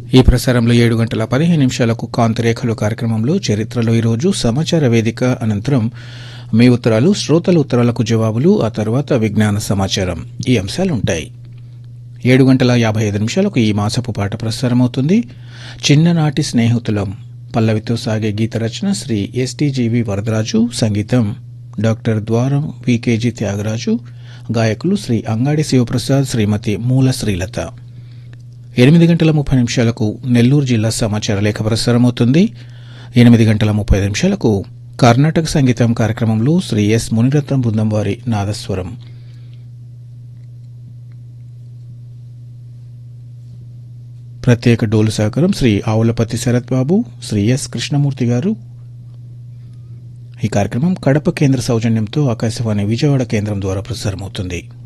ఈ ప్రసారంలో ఏడు గంటల పదిహేను నిమిషాలకు కాంతిరేఖలు కార్యక్రమంలో చరిత్రలో ఈరోజు సమాచార వేదిక అనంతరం మీ ఉత్తరాలు శ్రోతల ఉత్తరాలకు జవాబులు ఆ తర్వాత విజ్ఞాన సమాచారం ఈ అంశాలుంటాయి ఏడు గంటల యాభై ఐదు నిమిషాలకు ఈ మాసపు పాట ప్రసారమవుతుంది చిన్ననాటి స్నేహితులం పల్లవితో సాగే గీత రచన శ్రీ ఎస్టీజీవి వరదరాజు సంగీతం డాక్టర్ ద్వారం వికేజీ త్యాగరాజు గాయకులు శ్రీ అంగాడి శివప్రసాద్ శ్రీమతి మూల శ్రీలత ఎనిమిది గంటల ముప్పై నిమిషాలకు నెల్లూరు జిల్లా సమాచార లేఖ ప్రసారమవుతుంది ఎనిమిది గంటల ముప్పై నిమిషాలకు కర్ణాటక సంగీతం కార్యక్రమంలో శ్రీ ఎస్ మునిరత్నం బృందం వారి నాదస్వరం ప్రత్యేక డోలు సహకారం శ్రీ ఆవులపతి శరత్ బాబు శ్రీ ఎస్ కృష్ణమూర్తి గారు ఈ కార్యక్రమం కడప కేంద్ర సౌజన్యంతో ఆకాశవాణి విజయవాడ కేంద్రం ద్వారా ప్రసారమవుతుంది